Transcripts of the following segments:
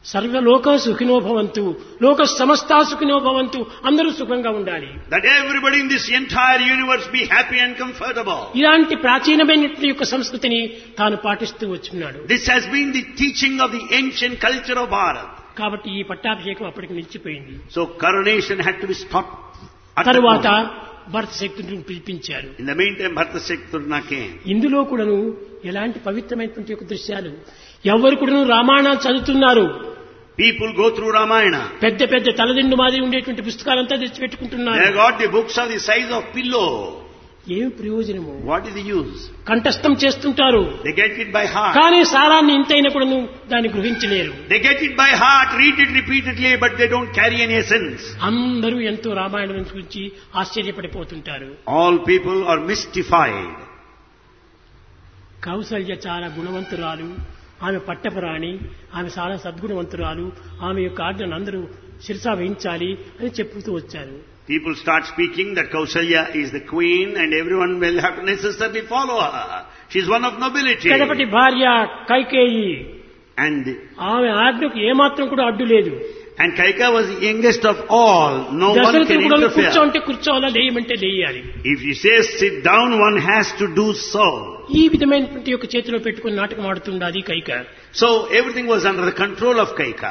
సర్వలోక సుఖినో భవంతు లోక సమస్తా సుఖినో భవంతు అందరూ సుఖంగా ఉండాలి That everybody in this entire universe be happy and comfortable. ఇలాంటి ప్రాచీనమైనటువంటి యొక్క సంస్కృతిని తాను పాటిస్తూ వచ్చున్నాడు This has been the teaching of the ancient culture of Bharat. కాబట్టి ఈ పట్టాభిషేకం అప్పటికి నిలిచిపోయింది So coronation had to be stopped. at that తరువాత moment. భరత శక్తుని పిలిపించారు In the meantime, Bharata Turna came. ఇందులో కూడాను ఎలాంటి పవిత్రమైనటువంటి యొక్క దృశ్యాలు ఎవరు కూడాను రామాయణాలు చదువుతున్నారు People go through Ramayana. పెద్ద పెద్ద తలదిండు మాదిరి ఉండేటువంటి పుస్తకాలంతా They తెచ్చిపెట్టుకుంటున్నారు got the books of the size of pillow. ఏమి ప్రయోజనము What is the use? కంఠస్థం చేస్తుంటారు They get it by heart. కానీ సారాన్ని ఇంతైనా కూడాను దాన్ని గ్రహించలేరు They get it by heart, read it repeatedly, but they don't carry any essence. అందరూ ఎంతో రామాయణం గురించి ఆశ్చర్యపడిపోతుంటారు All people are mystified. Kaushalya చాలా గుణవంతురాలు ఆమె పట్టపురాణి ఆమె చాలా సద్గుణవంతురాలు ఆమె యొక్క ఆజ్ఞను అందరూ శిరసా వహించాలి అని చెప్పుతూ వచ్చారు People start speaking that Kausalya is the queen and everyone will have to necessarily follow her. She's one of nobility. కడపటి భార్య కైకేయి And, ఆమె ఆజ్ఞకు ఏమాత్రం కూడా అడ్డు లేదు and Kaika was the youngest of all. No one can దశరథుడు కూడా interfere. కూర్చోంటే కూర్చోవాలా లేయమంటే లేయాలి If he says sit down, one has to do so. ఈ విధమైనటువంటి యొక్క చేతిలో పెట్టుకుని నాటకం ఆడుతుండాది Kaika So everything was under the control of Kaika.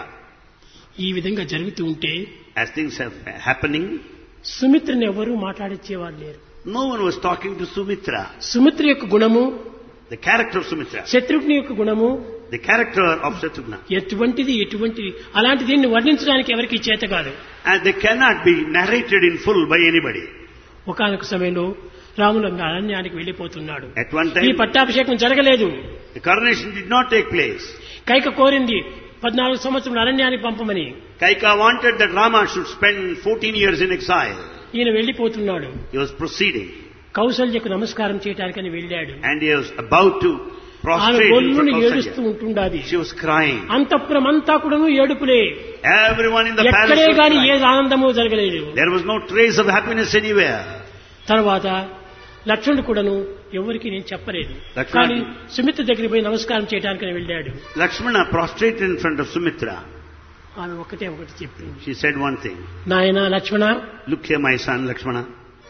ఈ విధంగా జరుగుతూ ఉంటే As things are happening, సుమిత్రని ఎవరూ మాట్లాడించేవారు లేరు no one was talking to Sumitra. Sumitra యొక్క గుణము The character of Sumitra. శత్రుఘ్ని యొక్క గుణము The character of Shatrughna. ఎటువంటిది ఎటువంటిది అలాంటి దీన్ని వర్ణించడానికి ఎవరికి చేత కాదు And they cannot be narrated in full by anybody. ఒకనొక సమయంలో రాములు అరణ్యానికి వెళ్లిపోతున్నాడు At one ఈ time, పట్టాభిషేకం జరగలేదు the coronation did not take place. Kaika కోరింది పద్నాలుగు సంవత్సరం అరణ్యానికి పంపమని Kaika wanted that Rama should spend 14 years in exile. ఈయన వెళ్లిపోతున్నాడు He was proceeding కౌసల్యకు నమస్కారం చేయటానికని వెళ్ళాడు and he was about to ఆమె prostrate in గొల్లుని front of ఏడుస్తూ Kausalya. ఉంటుండాది She was crying. అంతఃపురం అంతా కూడాను ఏడుపులే Everyone in the palace ఎక్కడే was గాని ఏ crying. ఆనందము జరగలేదు There was no trace of happiness anywhere. తర్వాత లక్ష్మణుడు కూడాను ఎవరికి నేను చెప్పలేదు లక్ష్మణుడు- కానీ సుమిత్ర దగ్గరికి పోయి నమస్కారం చేయడానికి వెళ్ళాడు Lakshmana prostrated in front of Sumitra. ఆమె ఒకటే ఒకటి చెప్పింది She said one thing. నాయన లక్ష్మణ Look here, my son Lakshmana.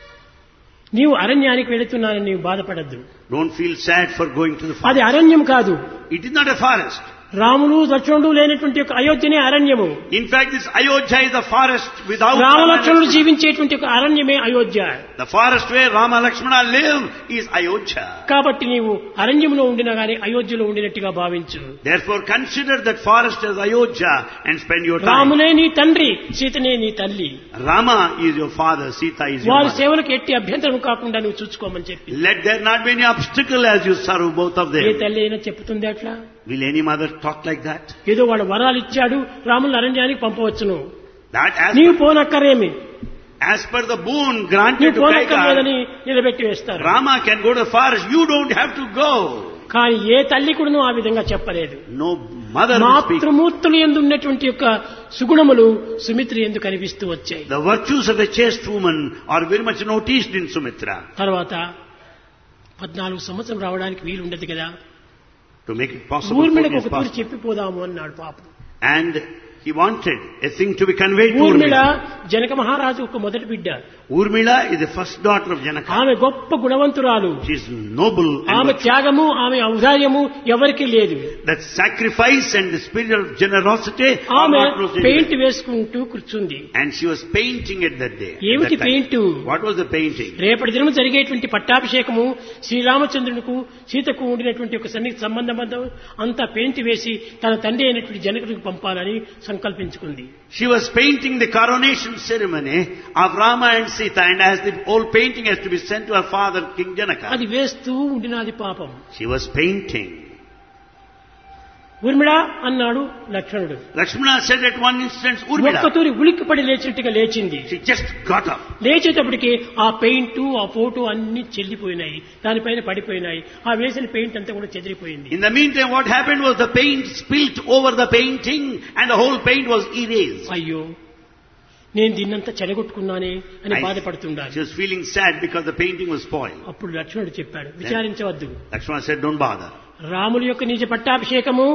నీవు అరణ్యానికి వెళుతున్నానని నీవు బాధపడద్దు Don't feel sad for going to the అది forest. అరణ్యం కాదు It is not a forest. Ramulu లక్ష్మణుడు లేనటువంటి ఒక అయోధ్యనే అరణ్యము In fact, this Ayodhya is a forest without Rama and రామలక్ష్మణుడు Lakshmana. జీవించేటువంటి ఒక అరణ్యమే Ayodhya The forest where Rama Lakshmana live is Ayodhya. కాబట్టి నీవు అరణ్యంలో ఉండినా గాని అయోధ్యలో ఉండినట్టుగా భావించు Therefore, consider that forest as Ayodhya and spend your time. రామునే నీ తండ్రి సీతనే నీ తల్లి Rama is your father, Sita is your వారి mother. సేవలకు ఎట్టి అభ్యంతరం కాకుండా నువ్వు చూసుకోమని చెప్పి Let there not be any obstacle as you serve both of A them. తల్లి అయినా చెప్తుంది అట్లా Will any mother talk like that? ఏదో వాడు వరాలు ఇచ్చాడు రాములు అరణ్యానికి పంపవచ్చును That as, నీవు పోనక్కరేమి as per the boon granted నీవు to పోనక్కర్లేదని Kaika, నిలబెట్టి వేస్తారు Rama can go to the forest. You don't have to go. కానీ ఏ తల్లి కూడాను ఆ విధంగా చెప్పలేదు No mother will speak. మాతృమూర్తులు ఎందు ఉన్నటువంటి యొక్క సుగుణములు సుమిత్ర ఎందు కనిపిస్తూ వచ్చాయి The virtues of a chaste woman are very much noticed in Sumitra. తర్వాత పద్నాలుగు సంవత్సరం రావడానికి వీలు ఉండదు కదా To make it possible for ఊర్మిళకు his ఒక తూరి past. చెప్పిపోదాము అన్నాడు పాపం And he wanted a thing to be conveyed to Urmila Urmila. Janaka మహారాజు ఒక మొదటి బిడ్డ Urmila is the first daughter of Janaka. ఆమె గొప్ప గుణవంతురాలు She is noble and ఆమె virtuous. త్యాగము ఆమె ఔదార్యము ఎవరికీ లేదు that sacrifice and the spirit of generosity are ఆమె not noticed పెయింట్ anywhere. వేసుకుంటూ కూర్చుంది And she was painting it that day. at ఏమిటి that time. Paint What was the painting? రేపటి దినం జరిగేటువంటి పట్టాభిషేకము శ్రీరామచంద్రునికి సీతకు ఉండినటువంటి ఒక సన్నిహిత సంబంధం బంధం అంతా పెయింట్ వేసి తన తండ్రి అయినటువంటి జనకుడికి పంపాలని సంకల్పించుకుంది She was painting the coronation ceremony of Rama and Sita and as the whole painting has to be sent to her father, King Janaka. అది వేస్తూ ఉండినది పాపం She was painting. ఊర్మిళ అన్నాడు లక్ష్మణుడు Lakshmana said at one instance, ఒక్క Urmila. తూరి ఉలిక్కిపడి లేచినట్టుగా లేచింది She just got up. లేచేటప్పటికి ఆ పెయింట్ ఆ ఫోటో అన్ని చెల్లిపోయినాయి దానిపైన పడిపోయినాయి ఆ వేసిన పెయింట్ అంతా కూడా చెదిరిపోయింది In the meantime, what happened was the paint spilt over the painting and the whole paint was erased. అయ్యో నేను దీన్నంతా చెడగొట్టుకున్నానే అని I- బాధపడుతుండాలి She was feeling sad because the painting was spoiled. అప్పుడు లక్ష్మణుడు చెప్పాడు విచారించవద్దు Lakshmana said, don't bother. రాముల యొక్క నిజ పట్టాభిషేకము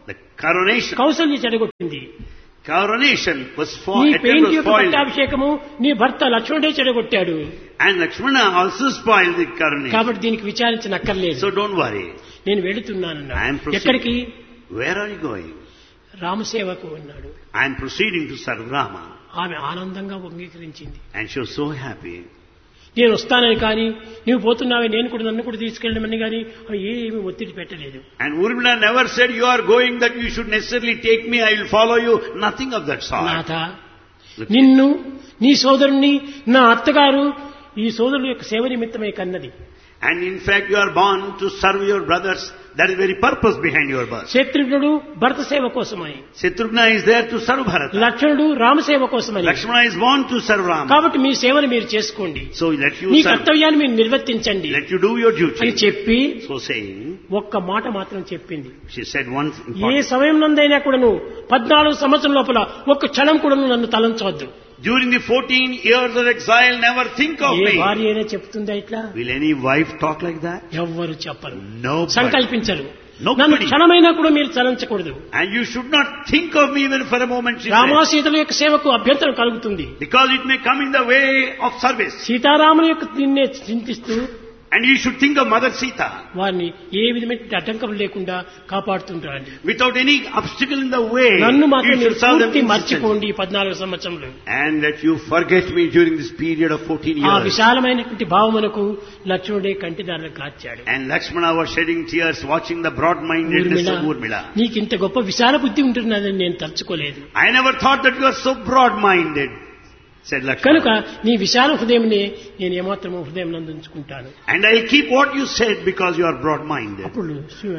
The coronation, కౌసల్య చెడగొట్టింది coronation was నీ spoiled, attempt పెయింట్ was యొక్క spoiled. పట్టాభిషేకము నీ భర్త లక్ష్మణుడే చెడగొట్టాడు And Lakshmana also spoiled the coronation. కాబట్టి దీనికి విచారించనక్కర్లేదు So don't worry. నేను వెళుతున్నానన్నాడు I am proceeding. ఎక్కడికి Where are you going? రామసేవకు అన్నాడు I am proceeding to serve Rama. ఆమె ఆనందంగా అంగీకరించింది And she was so happy. నేను వస్తానని కానీ నువ్వు పోతున్నావే నేను కూడా నన్ను కూడా తీసుకెళ్ళమని కానీ ఆమె ఏమీ ఒత్తిడి పెట్టలేదు And Urmila never said, you are going that you should necessarily take me, I will follow you. Nothing of that sort. నాథ నిన్ను నీ సోదరుణ్ణి నా అత్తగారు ఈ సోదరుడు యొక్క సేవ నిమిత్తమే కన్నది And in fact, you are born to serve your brothers. That is very purpose behind your birth. శత్రుఘ్నుడు భరత సేవ కోసమని Shatrughna is there to serve Bharata. లక్ష్మణుడు రామసేవ కోసమని Lakshmana is born to serve Rama. కాబట్టి మీ సేవను మీరు చేసుకోండి So let you me serve. కర్తవ్యాన్ని మీరు నిర్వర్తించండి Let you do your అని duty. చెప్పి So saying, ఒక్క మాట మాత్రం చెప్పింది she said one A important. సమయం నందైనా కూడాను పద్నాలుగు సంవత్సరం లోపల ఒక్క క్షణం కూడాను నన్ను తలంచవద్దు During the 14 years of exile, never think of A me. భార్య అయినా చెప్తుందా ఇట్లా Will any wife talk like that? ఎవ్వరు చెప్పరు Nobody. సంకల్పించరు Nobody. నన్ను క్షణమైనా కూడా మీరు చలించకూడదు And you should not think of me even for a moment, she said. రామాసీతల యొక్క సేవకు అభ్యంతరం కలుగుతుంది Because it may come in the way of service. సీతారాముల యొక్క నిన్నే చింతిస్తూ And you should think of Mother Sita. వారిని ఏ విధమైన అడ్డంకం లేకుండా కాపాడుతుంటారండి Without any obstacle in the way, నన్ను you మాత్రం మీరు should serve them పూర్తి consistently. మర్చిపోండి ఈ పద్నాలుగు సంవత్సరంలో And that you forget me during this period of 14 ఆ years. విశాలమైనటువంటి భావమునకు లక్ష్మణుడే కంటిదారులు కార్చాడు And Lakshmana was shedding tears watching the broad-mindedness Urmila of Urmila. నీకు ఇంత గొప్ప విశాల బుద్ధి ఉంటున్నదని నేను తలుచుకోలేదు I never thought that you are so broad-minded, said కనుక Lakshmana. నీ విశాల హృదయంని నేను ఏమాత్రము హృదయం నందుంచుకుంటాను And I'll keep what you said because you are broad-minded. అప్పుడు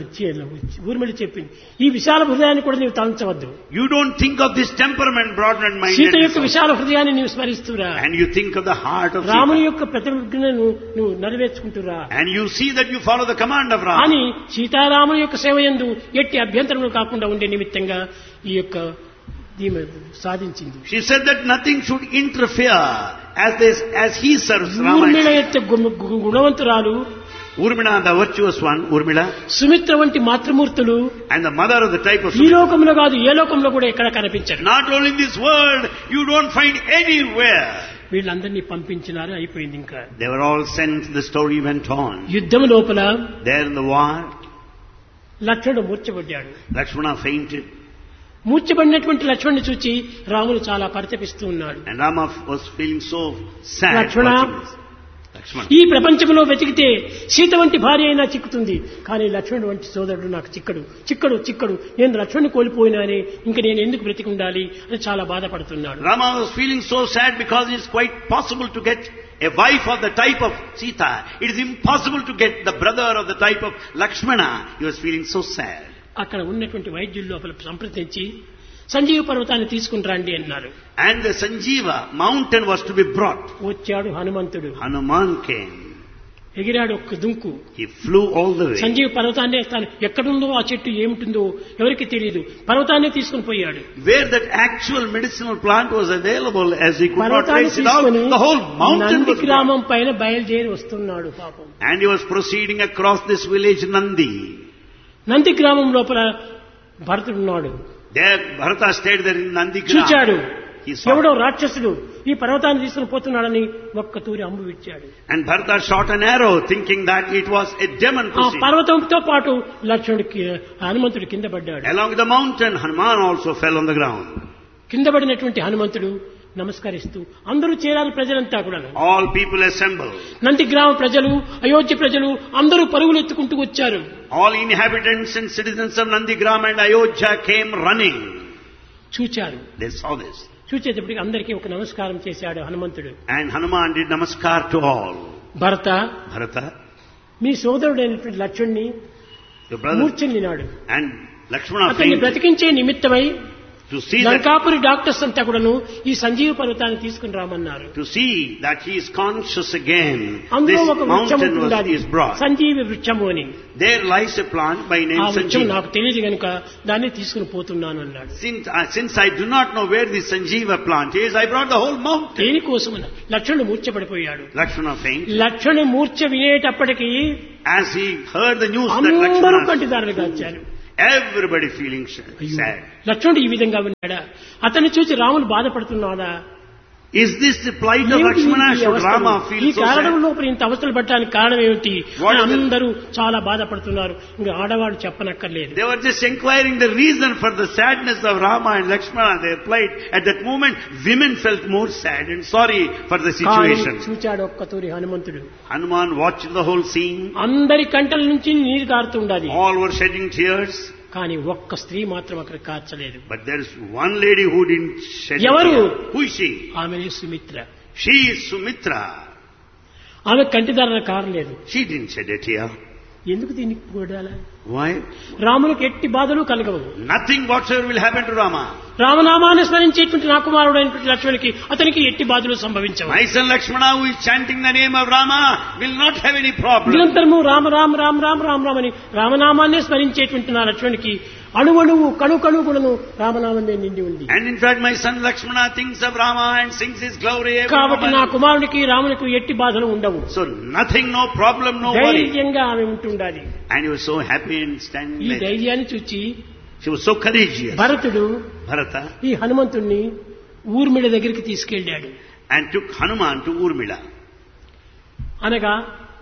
ఊర్మిళ చెప్పింది ఈ విశాల హృదయాన్ని కూడా నీవు తలంచవద్దు You don't think of this temperament, Sita broad-minded. యొక్క విశాల హృదయాన్ని నీవు స్మరిస్తురా And you think of the heart of రాముని Sita. యొక్క ప్రతిజ్ఞను నువ్వు నెరవేర్చుకుంటురా And you see that you follow the command of Rama. అని సీతారాముల యొక్క సేవ యందు ఎట్టి అభ్యంతరములు కాకుండా ఉండే నిమిత్తంగా ఈ యొక్క ఈమె సాధించింది She said that nothing should interfere as this, as he serves Urmila Rama. యొక్క గు- గు- గుణవంతురాలు Urmila, the virtuous one, Urmila, Sumitra వంటి మాతృమూర్తులు and the mother of the type of ఈ Sumitra. లోకంలో కాదు ఏ లోకంలో కూడా ఎక్కడ కనిపించరు Not only in this world, you don't find anywhere. వీళ్ళందరినీ పంపించినారు అయిపోయింది ఇంకా They were all sent, the story went on. యుద్ధం లోపల There in the war, లక్ష్మణుడు మూర్చబడ్డాడు Lakshmana fainted, మూర్చబడినటువంటి లక్ష్మణుని చూచి రాముడు చాలా పరితపిస్తూ ఉన్నాడు and Rama was feeling so sad. Lakshmana. watching this. Lakshmana. ఈ ప్రపంచంలో వెతికితే సీత వంటి భార్య అయినా చిక్కుతుంది కానీ లక్ష్మణుడు వంటి సోదరుడు నాకు చిక్కడు చిక్కడు చిక్కడు నేను లక్ష్మణుని కోల్పోయినానే ఇంక నేను ఎందుకు బ్రతికి ఉండాలి అని చాలా బాధపడుతున్నాడు Rama was feeling so sad because it's quite possible to get a wife of the type of Sita. It is impossible to get the brother of the type of Lakshmana. He was feeling so sad. అక్కడ ఉన్నటువంటి వైద్యుల లోపల సంప్రదించి సంజీవ పర్వతాన్ని తీసుకుని రండి అన్నారు And the Sanjeeva mountain was to be brought. వచ్చాడు హనుమంతుడు Hanuman came. ఎగిరాడు ఒక్క దుంకు He flew all the way. Sanjeeva పర్వతాన్ని తాను ఎక్కడుందో ఆ చెట్టు ఏమిటిందో ఎవరికి తెలియదు పర్వతాన్ని తీసుకుని పోయాడు Where that actual medicinal plant was available, as he could not పర్వతాన్ని trace it out, తీసుకుని the whole mountain Nandi was brought. గ్రామం పైన బయలుదేరి వస్తున్నాడు పాపం And he was proceeding across this village Nandi. Nandi గ్రామం లోపల భరతుడున్నాడు There, Bharata stayed there in Nandi చూచాడు He ఎవడో saw. రాక్షసుడు ఈ పర్వతాన్ని తీసుకుని పోతున్నాడని ఒక్క తూరి అంబు విచ్చాడు And Bharata shot an arrow thinking that it was a demon ఆ proceeding. పర్వతంతో పాటు లక్ష్మణుడికి హనుమంతుడు కింద పడ్డాడు Along with the mountain, Hanuman also fell on the ground. కింద పడినటువంటి హనుమంతుడు నమస్కరిస్తూ అందరూ చేరాలి ప్రజలంతా కూడా All people assembled. నంది గ్రామ ప్రజలు అయోధ్య ప్రజలు అందరూ పరుగులు ఎత్తుకుంటూ వచ్చారు All inhabitants and citizens of Nandigram and Ayodhya came running. చూచారు They saw this. చూచేటప్పటికి అందరికీ ఒక నమస్కారం చేశాడు హనుమంతుడు And Hanuman did namaskar to all. Bharata Bharata, me సోదరుడైనటువంటి లక్ష్మణ్ణి your brother, మూర్ఛల్లినాడు and Lakshmana అతన్ని fainted బ్రతికించే నిమిత్తమై to see that Lankapuri doctors అంతా కూడాను ఈ సంజీవ పర్వతాన్ని తీసుకుని రామన్నారు to see that he is conscious again. అందులో This ఒక వృక్షం mountain was, ఉండాలి is brought. సంజీవి వృక్షము అని There lies a plant by name ఆ వృక్షం Sanjeeva. నాకు తెలియదు కనుక దాన్ని తీసుకుని పోతున్నాను అన్నాడు Since, uh, since I do not know where this Sanjeeva plant is, I brought the whole mountain. దేనికోసం లక్ష్మణుడు మూర్ఛపడిపోయాడు Lakshmana faint. లక్ష్మణుడు మూర్ఛ వినేటప్పటికీ As he heard the news that అందరూ Lakshmana, కంటిదారులు కాచారు Everybody feeling sh- అయ్యో, sad. లక్ష్మణుడు ఈ విధంగా ఉన్నాడా అతన్ని చూసి రాముడు బాధపడుతున్నాడా Is this the plight of ఏమిటి Lakshmana? ఈ Should అవస్థలు? Rama ఈ feel so కారణం sad? లోపల ఇంత అవస్థలు పట్టడానికి కారణం ఏమిటి What అని is the- అందరూ చాలా బాధపడుతున్నారు ఇంకా ఆడవాడు చెప్పనక్కర్లేదు They were just inquiring the reason for the sadness of Rama and Lakshmana, their plight. At that moment, women felt more sad and sorry for the కానీ situation. చూచాడు ఒక్కతూరి హనుమంతుడు Hanuman watched the whole scene. అందరి కంటల నుంచి నీరు కారుతుండాలి All were shedding tears. కానీ ఒక్క స్త్రీ మాత్రం అక్కడ కార్చలేదు But there is one lady who didn't shed a ఎవరు? tear. Who is she? ఆమెనే సుమిత్ర She is Sumitra. ఆమె కంటిదారుల కారలేదు She didn't shed a tear. ఎందుకు దీనికి కూడాలా Why? రామునికి ఎట్టి బాధలు కలగవు Nothing whatsoever will happen to Rama. రామనామాన్ని స్మరించేటువంటి నా కుమారుడైనటువంటి లక్ష్మణునికి అతనికి ఎట్టి బాధలు సంభవించవు My son Lakshmana who is chanting the name of Rama will not have any problem. నిరంతరము రామ రామ రామ రామ రామ రామ అని రామనామాన్నే స్మరించేటువంటి నా లక్ష్మణునికి అణువణువు కణు కణు గుణను రామనామమే నిండి ఉంది And in fact my son Lakshmana thinks of Rama and sings his glory every కాబట్టి నా moment. కుమారునికి రామునికి ఎట్టి బాధలు ఉండవు So nothing, no problem, no worry. ధైర్యంగా ఆమె ఉంటుండాలి And he was so happy and standing ఈ there. ధైర్యాన్ని చూచి She was so courageous. భరతుడు Bharata ఈ హనుమంతుణ్ణి ఊర్మిళ దగ్గరికి తీసుకెళ్ళాడు and took Hanuman to Urmila. అనగా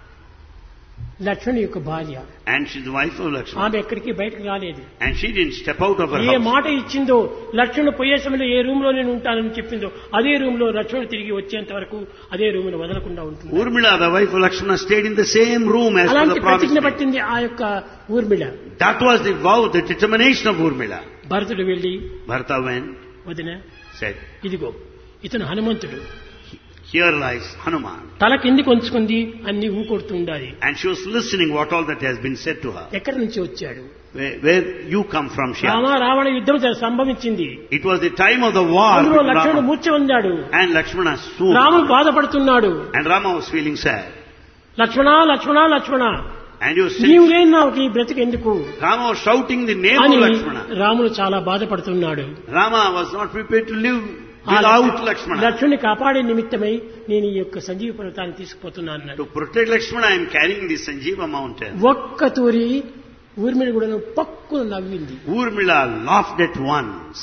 లక్ష్మణి యొక్క భార్య And she's the wife of Lakshmana. ఆమె ఎక్కడికి బయటకు రాలేదు And she didn't step out of her A house. మాట ఇచ్చిందో లక్ష్మణుడు పోయే సమయంలో ఏ రూమ్ లో నేను ఉంటానని చెప్పిందో అదే రూమ్ లో లక్ష్మణుడు తిరిగి వచ్చేంత వరకు అదే రూమ్ ను వదలకుండా ఉంటుంది Urmila, the wife of Lakshmana, stayed in the same room as per అలాంటి the promise. ప్రతిజ్ఞ made. పట్టింది ఆ యొక్క Urmila That was the vow, the determination of Urmila. భరతుడు వెళ్లి Bharata went, వదిన said, ఇదిగో ఇతను హనుమంతుడు Here lies Hanuman. తల కిందికి ఉంచుకుంది అన్ని ఊకొడుతూ ఉండాలి And she was listening what all that has been said to her. ఎక్కడి నుంచి వచ్చాడు Where, where you come from, she Rama asked. Ravana యుద్ధం జ- సంభవించింది It was the time of the war అందులో with లక్ష్మణుడు Rama. మూర్ఛ పొందాడు And Lakshmana swooned. రాముడు బాధపడుతున్నాడు And Rama was feeling sad. Lakshmana Lakshmana Lakshmana And he was నీవు saying, లేని నాకు ఈ బ్రతికి ఎందుకు Rama was shouting the name అని of Lakshmana. రాముడు చాలా బాధపడుతున్నాడు Rama was not prepared to live ఆ without Lakshmana. లక్ష్మణ్ణి కాపాడే నిమిత్తమై నేను ఈ యొక్క సంజీవ పర్వతాన్ని తీసుకుపోతున్నాను అన్నాడు To protect Lakshmana, I am carrying the Sanjeeva mountain. ఒక్క తూరి ఊర్మిళ కూడా పక్కున నవ్వింది Urmila laughed at once.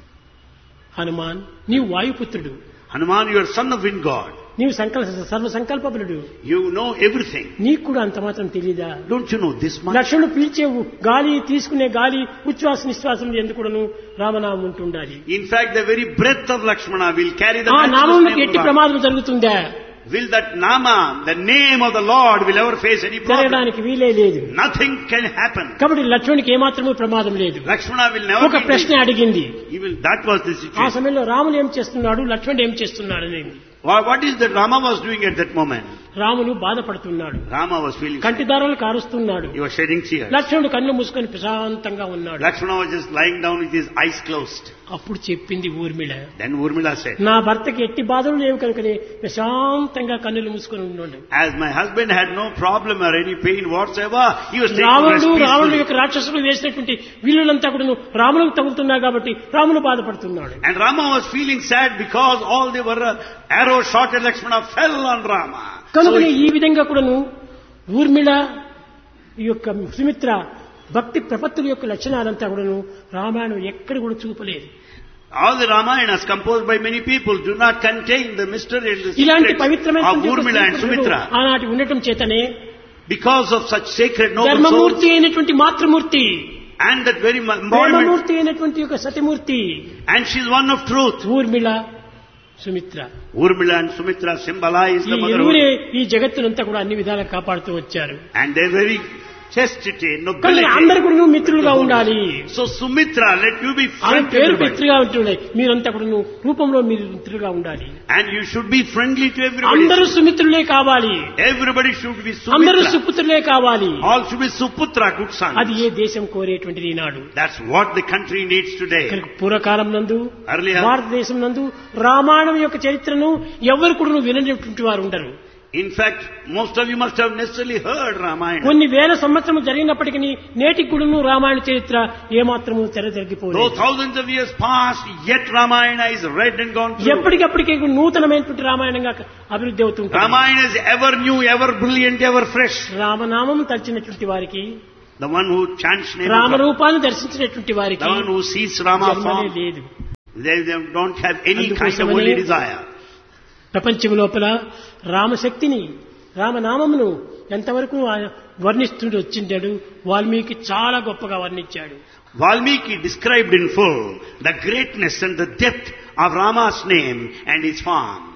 Hanuman నీవు వాయుపుత్రుడు Hanuman, you are son of wind god. నీవు సంకల్ప సర్వ సంకల్పబలుడు You know everything. నీకు కూడా అంత మాత్రం తెలియదా Don't you know this much? లక్ష్మణుడు పీల్చేవు గాలి తీసుకునే గాలి ఉచ్ఛ్వాస నిశ్వాసం ఎందుకును రామనామం ఉంటుండాలి In fact, the very breath of Lakshmana will carry the ఆ matchless నామంకి name of ఎట్టి Rama. ప్రమాదం జరుగుతుందా Will that Nama, the name of the Lord, will ever face any problem? జరగడానికి వీలే లేదు Nothing can happen. కాబట్టి లక్ష్మణునికి ఏమాత్రమూ ప్రమాదం లేదు Lakshmana will never ఒక be ప్రశ్న అడిగింది He will, that was the ఆ situation. సమయంలో రాములు ఏం చేస్తున్నాడు లక్ష్మణుడు ఏం చేస్తున్నాడు అని Wha- What is that Rama was doing at that moment? Ramulu బాధపడుతున్నాడు Rama was feeling sad. కంటిదారులు కారుస్తున్నాడు He was shedding tears. లక్ష్మణుడు కన్ను మూసుకొని ప్రశాంతంగా ఉన్నాడు Lakshmana was just lying down with his eyes closed. అప్పుడు చెప్పింది ఊర్మిళ Then Urmila said, నా భర్తకి ఎట్టి బాధలు లేవు కనుకనే ప్రశాంతంగా కన్నులు మూసుకొని ఉన్నాడు As my husband had no problem or any pain whatsoever, he was taking rest రావణుడు రావణుడు peacefully. యొక్క రాక్షసులు వేసినటువంటి విల్లులంతా కూడా రాములకు తగులుతున్నా కాబట్టి రాములు బాధపడుతున్నాడు And Rama was feeling sad because all the were uh, arrows shot at Lakshmana fell on Rama. So కనుకనే he- ఈ విధంగా కూడాను ఊర్మిళ ఈ యొక్క సుమిత్ర భక్తి ప్రపత్తుల యొక్క లక్షణాలంతా కూడాను రామాయణం ఎక్కడ కూడా చూపలేదు all the Ramayanas composed by many people do not contain the mystery and the ఇలాంటి secrets పవిత్రమైన of Urmila and Sumitra. ఆనాటి ఉండటం చేతనే Because of such sacred noble souls ధర్మమూర్తి అయినటువంటి మాతృమూర్తి and that very mo- embodiment, ప్రేమమూర్తి అయినటువంటి యొక్క సతిమూర్తి and she's one of truth. Urmila Sumitra Urmila and Sumitra symbolize ఈ the ఇరువురే motherhood. ఈ జగత్తునంతా కూడా అన్ని విధాలుగా కాపాడుతూ వచ్చారు And their very chastity, కానీ అందరు nobility. కూడా మిత్రులుగా ఉండాలి So Sumitra, let you be ఆమె friend to పేరు everybody. మిత్రులుగా ఉంటున్నాయి మీరంతా కూడా రూపంలో మీరు మిత్రులుగా ఉండాలి And you should be friendly to everybody. అందరూ సుమిత్రులే కావాలి Everybody should be అందరూ Sumitra. సుపుత్రులే కావాలి All should be Suputra, good అది sons. ఏ దేశం కోరేటువంటిది ఈనాడు That's what the country needs today. కనుక పూర్వకాలం నందు Earlier, భారతదేశం నందు రామాయణం యొక్క చరిత్రను ఎవరు కూడా వినటువంటి వారు ఉండరు in fact, most of you must have necessarily heard Ramayana. కొన్ని వేల సంవత్సరం జరిగినప్పటికీ నేటికి కూడాను రామాయణ చరిత్ర ఏమాత్రము Though తెరదొరికిపోలేదు thousands of years passed, yet Ramayana is read and gone through. ఎప్పటికప్పటికీ నూతనమైనటువంటి రామాయణంగా అభివృద్ధి అవుతుంటుంది Ramayana is ever new, ever brilliant, ever fresh. రామనామం తలిచినటువంటి వారికి The one who chants name of Rama. రామరూపాన్ని దర్శించినటువంటి వారికి The one who sees Rama జన్మనే form. లేదు They, they don't have any kind of అందుకోసమనే worldly desire. ప్రపంచం లోపల రామశక్తిని రామనామమును ఎంతవరకు ఆయన వర్ణిస్తూ వచ్చింటాడు వాల్మీకి చాలా గొప్పగా వర్ణించాడు Valmiki described in full the greatness and the depth of Rama's name and his form.